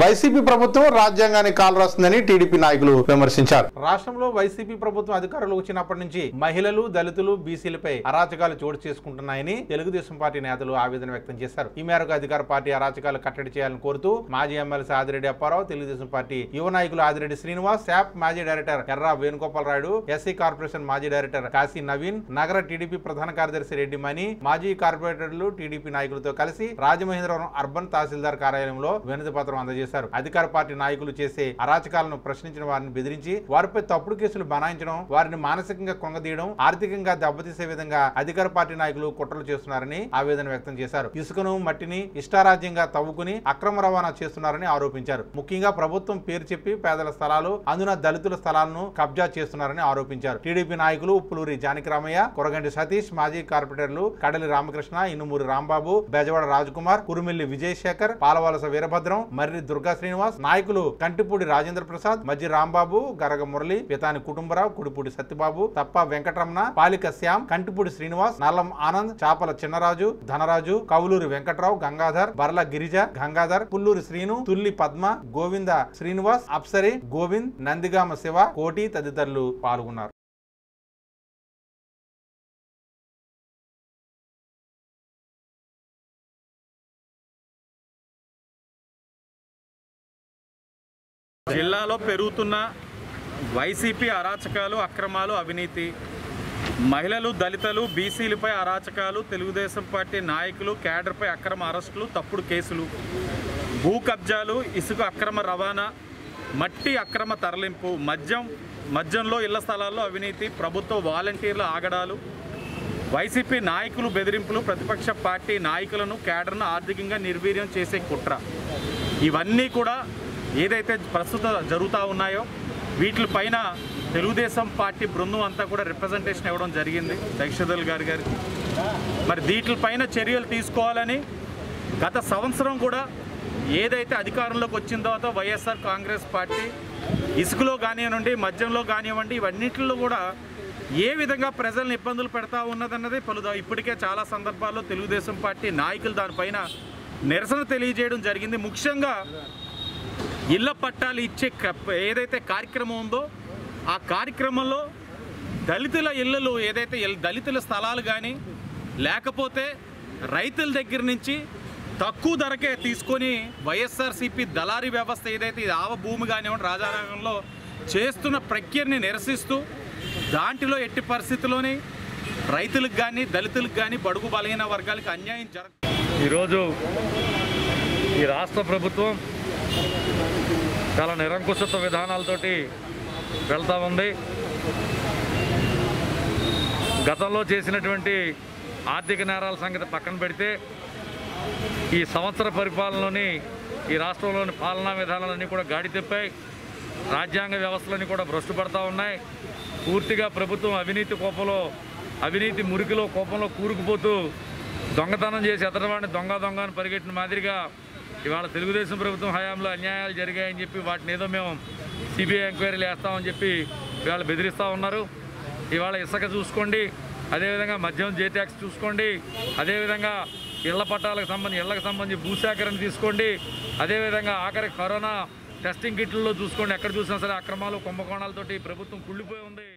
YCP ప్రభుత్వం రాజ్యాంగాన్ని కాలరాస్తుందని TDP నాయకులు విమర్శించారు రాష్ట్రంలో వైసీపీ ప్రభుత్వం అధికారంలో వచ్చినప్పటి నుంచి మహిళలు దళితులు బీసీలపై అరాచకాలు చోటు చేసుకుంటున్నాయని తెలుగుదేశం పార్టీ నేతలు ఆవేదన వ్యక్తం చేశారు ఈ మేరకు అధికార పార్టీ అరాచకాలు కట్టడి చేయాలని కోరుతూ మాజీ ఎమ్మెల్సీ ఆదిరెడ్డి అప్పారావు తెలుగుదేశం పార్టీ యువ నాయకులు ఆదిరెడ్డి శ్రీనివాస్ శాప్ మాజీ director Erra Venugopal Rayudu SC corporation మాజీ డైరెక్టర్ కాశీ నవీన్ నగర టీడీపీ ప్రధాన కార్యదర్శి రెడ్డి మణి మాజీ కార్పొరేటర్లు టీడీపీ నాయకులతో కలిసి రాజమహేంద్రవరం అర్బన్ తహసీల్దార్ కార్యాలయంలో వినతి పత్రం అందజేశారు అధికార పార్టీ నాయకులు చేసే అరాచకాలను ప్రశ్నించిన వారిని బెదిరించి వారిపై తప్పుడు కేసులు బనాయించడం వారిని మానసికంగా కొంగదీయడం ఆర్థికంగా దెబ్బతీసే విధంగా అధికార పార్టీ నాయకులు కుట్రలు చేస్తున్నారని ఆవేదన వ్యక్తం చేశారు ఇసుకను మట్టిని ఇష్టారాజ్యంగా తవ్వుకుని అక్రమ రవాణా చేస్తున్నారని ఆరోపించారు ముఖ్యంగా ప్రభుత్వం పేరు చెప్పి పేదల స్థలాలు అందున దళితుల స్థలాలను కబ్జా చేస్తున్నారని ఆరోపించారు టీడీపీ నాయకులు ఉప్పులూరి జానకిరామయ్య కొరగంటి సతీష్ మాజీ కార్పొరేటర్లు కడలి రామకృష్ణ ఇనుమూరి రాంబాబు బెజవాడ రాజకుమార్ కురుమిల్లి విజయశేఖర్ పాలవలస వీరభద్రం మర్రి దుర్గా శ్రీనివాస్ నాయకులు కంటిపూడి రాజేంద్ర ప్రసాద్ మజ్జి రాంబాబు గరగ మురళి పితాని కుటుంబరావు కుడిపూడి సత్యబాబు తప్ప వెంకటరమణ పాలిక శ్యామ్ కంటిపూడి శ్రీనివాస్ నల్లం ఆనంద్ చాపల చిన్నరాజు ధనరాజు కవులూరి వెంకట్రావు గంగాధర్ బర్ల గిరిజ గంగాధర్ పుల్లూరి శ్రీను తుల్లి పద్మ గోవింద శ్రీనివాస్ అప్సరి గోవింద్ నందిగామ శివ కోటి తదితరులు పాల్గొన్నారు జిల్లాలో పెరుగుతున్న వైసీపీ అరాచకాలు అక్రమాలు అవినీతి మహిళలు దళితులు బీసీలపై అరాచకాలు తెలుగుదేశం పార్టీ నాయకులు క్యాడర్పై అక్రమ అరెస్టులు తప్పుడు కేసులు భూ కబ్జాలు ఇసుక అక్రమ రవాణా మట్టి అక్రమ తరలింపు మద్యం మద్యంలో ఇళ్ల స్థలాల్లో అవినీతి ప్రభుత్వ వాలంటీర్ల ఆగడాలు వైసీపీ నాయకులు బెదిరింపులు ప్రతిపక్ష పార్టీ నాయకులను కేడర్ను ఆర్థికంగా నిర్వీర్యం చేసే కుట్ర ఇవన్నీ కూడా ఏదైతే ప్రస్తుత జరుగుతూ ఉన్నాయో వీటిపైన తెలుగుదేశం పార్టీ బృందం అంతా కూడా రిప్రజెంటేషన్ ఇవ్వడం జరిగింది దక్షదల్ గారి గారికి మరి వీటిపైన చర్యలు తీసుకోవాలని గత సంవత్సరం కూడా ఏదైతే అధికారంలోకి వచ్చిన తర్వాత వైఎస్ఆర్ కాంగ్రెస్ పార్టీ ఇసుకలో కానివ్వండి మద్యంలో కానివ్వండి ఇవన్నిటిలో కూడా ఏ విధంగా ప్రజలను ఇబ్బందులు పెడతా ఉన్నదన్నది పలు ఇప్పటికే చాలా సందర్భాల్లో తెలుగుదేశం పార్టీ నాయకులు దానిపైన నిరసన తెలియజేయడం జరిగింది ముఖ్యంగా ఇళ్ల పట్టాలు ఇచ్చే క- ఏదైతే కార్యక్రమం ఉందో ఆ కార్యక్రమంలో దళితుల ఇళ్ళలు ఏదైతే ఇల్- దళితుల స్థలాలు కానీ లేకపోతే రైతుల దగ్గర నుంచి తక్కువ ధరకే తీసుకొని వైఎస్ఆర్సీపీ దళారీ వ్యవస్థ ఏదైతే ఇది ఆవ భూమి కానివ్వండి రాజానగరంలో చేస్తున్న ప్రక్రియని నిరసిస్తూ దాంట్లో ఎట్టి పరిస్థితుల్లోని రైతులకు కానీ దళితులకు కానీ బడుగు బలహీన వర్గాలకు అన్యాయం జరగ ఈరోజు ఈ రాష్ట్ర ప్రభుత్వం చాలా నిరంకుశత్వ విధానాలతోటి వెళ్తూ ఉంది గతంలో చేసినటువంటి ఆర్థిక నేరాల సంగతి పక్కన పెడితే ఈ సంవత్సర పరిపాలనలోని ఈ రాష్ట్రంలోని పాలనా విధానాలన్నీ కూడా గాడి తెప్పాయి రాజ్యాంగ వ్యవస్థలన్నీ కూడా భ్రష్టు పడతా ఉన్నాయి పూర్తిగా ప్రభుత్వం అవినీతి కోపంలో అవినీతి మురికిలో కోపంలో కూరుకుపోతూ దొంగతనం చేసి ఎదరవాడిని దొంగ దొంగ అని పరిగెట్టిన మాదిరిగా ఇవాళ తెలుగుదేశం ప్రభుత్వం హయాంలో అన్యాయాలు జరిగాయని చెప్పి వాటిని ఏదో మేము సిబిఐ ఎంక్వైరీలు వేస్తామని చెప్పి ఇవాళ బెదిరిస్తూ ఉన్నారు ఇవాళ ఇసుక చూసుకోండి అదేవిధంగా మద్యం జే ట్యాక్స్ చూసుకోండి అదేవిధంగా ఇళ్ల పట్టాలకు సంబంధించి ఇళ్లకు సంబంధించి భూసేకరణ తీసుకోండి అదేవిధంగా ఆఖరి కరోనా టెస్టింగ్ కిట్లలో చూసుకోండి ఎక్కడ చూసినా సరే అక్రమాలు కుంభకోణాలతోటి ప్రభుత్వం కుళ్ళిపోయి ఉంది